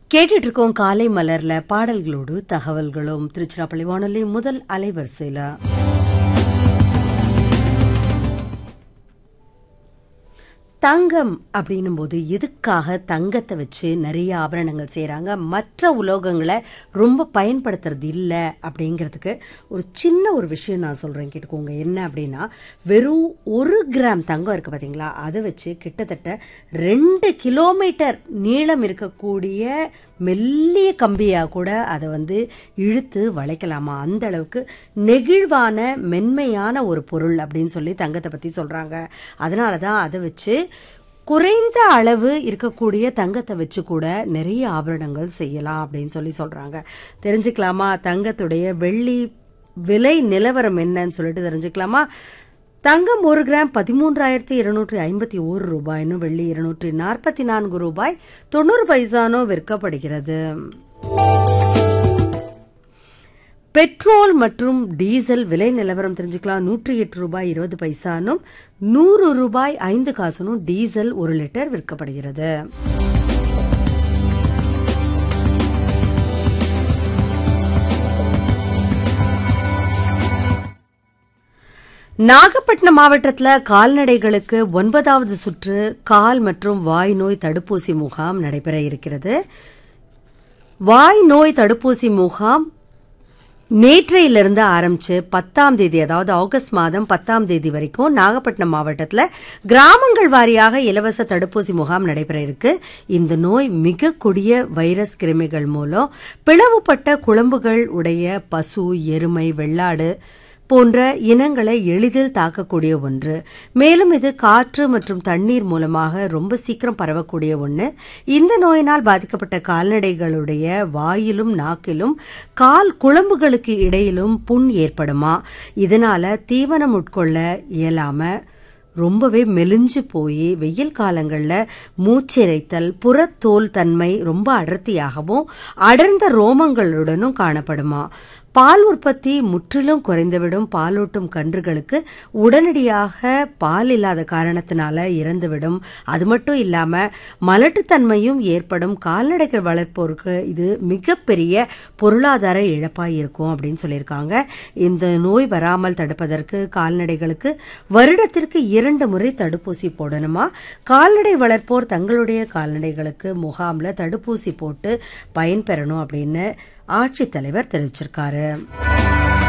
கேட்டுட்டு இருக்கோம் காலை மலர்ல பாடல்களோடு தகவல்களும் திருச்சிராப்பள்ளி வானொலி முதல் அலைவரிசையில தங்கம் அப்படின்னும் போது எதுக்காக தங்கத்தை வச்சு நிறைய ஆபரணங்கள் செய்கிறாங்க மற்ற உலோகங்களை ரொம்ப பயன்படுத்துறது இல்லை அப்படிங்கிறதுக்கு ஒரு சின்ன ஒரு விஷயம் நான் சொல்கிறேன் கேட்டுக்கோங்க என்ன அப்படின்னா வெறும் ஒரு கிராம் தங்கம் இருக்குது பார்த்தீங்களா அதை வச்சு கிட்டத்தட்ட ரெண்டு கிலோமீட்டர் நீளம் இருக்கக்கூடிய மெல்லிய கம்பியாக கூட அதை வந்து இழுத்து வளைக்கலாமா அந்த அளவுக்கு நெகிழ்வான மென்மையான ஒரு பொருள் அப்படின்னு சொல்லி தங்கத்தை பற்றி சொல்கிறாங்க அதனால தான் அதை வச்சு குறைந்த அளவு இருக்கக்கூடிய தங்கத்தை வச்சு கூட நிறைய ஆபரணங்கள் செய்யலாம் அப்படின்னு சொல்லி சொல்கிறாங்க தெரிஞ்சுக்கலாமா தங்கத்துடைய வெள்ளி விலை நிலவரம் என்னன்னு சொல்லிட்டு தெரிஞ்சுக்கலாமா தங்கம் ஒரு கிராம் பதிமூன்றாயிரத்தி இருநூற்றி ஐம்பத்தி ஒரு ரூபாய்னு வெள்ளி இருநூற்றி நாற்பத்தி நான்கு ரூபாய் தொண்ணூறு பைசானோ விற்கப்படுகிறது பெட்ரோல் மற்றும் டீசல் விலை நிலவரம் தெரிஞ்சுக்கலாம் நூற்றி எட்டு ரூபாய் இருபது பைசானும் நூறு ரூபாய் ஐந்து காசுனும் டீசல் ஒரு லிட்டர் விற்கப்படுகிறது நாகப்பட்டினம் மாவட்டத்தில் கால்நடைகளுக்கு ஒன்பதாவது சுற்று கால் மற்றும் வாய் நோய் தடுப்பூசி முகாம் நடைபெற இருக்கிறது வாய் நோய் தடுப்பூசி முகாம் நேற்றையிலிருந்து ஆரம்பிச்சு பத்தாம் தேதி அதாவது ஆகஸ்ட் மாதம் பத்தாம் தேதி வரைக்கும் நாகப்பட்டினம் மாவட்டத்தில் கிராமங்கள் வாரியாக இலவச தடுப்பூசி முகாம் நடைபெற இருக்கு இந்த நோய் மிக கொடிய வைரஸ் கிருமிகள் மூலம் பிளவுபட்ட குழம்புகள் உடைய பசு எருமை வெள்ளாடு போன்ற இனங்களை எளிதில் தாக்கக்கூடிய ஒன்று மேலும் இது காற்று மற்றும் தண்ணீர் மூலமாக ரொம்ப சீக்கிரம் பரவக்கூடிய ஒன்று இந்த நோயினால் பாதிக்கப்பட்ட கால்நடைகளுடைய வாயிலும் நாக்கிலும் கால் குழம்புகளுக்கு இடையிலும் புண் ஏற்படுமா இதனால தீவனம் உட்கொள்ள இயலாம ரொம்பவே மெலிஞ்சு போய் வெயில் காலங்களில் மூச்சிறைத்தல் புறத்தோல் தன்மை ரொம்ப அடர்த்தியாகவும் அடர்ந்த ரோமங்களுடனும் காணப்படுமா பால் உற்பத்தி முற்றிலும் குறைந்துவிடும் பாலூட்டும் கன்றுகளுக்கு உடனடியாக பால் இல்லாத காரணத்தினால இறந்துவிடும் அது மட்டும் இல்லாம மலட்டுத்தன்மையும் ஏற்படும் கால்நடைகள் வளர்ப்போருக்கு இது மிகப்பெரிய பொருளாதார இழப்பாக இருக்கும் அப்படின்னு சொல்லியிருக்காங்க இந்த நோய் வராமல் தடுப்பதற்கு கால்நடைகளுக்கு வருடத்திற்கு இரண்டு முறை தடுப்பூசி போடணுமா கால்நடை வளர்ப்போர் தங்களுடைய கால்நடைகளுக்கு முகாமில் தடுப்பூசி போட்டு பயன்பெறணும் அப்படின்னு ஆட்சித்தலைவர் தெரிவிச்சிருக்காரு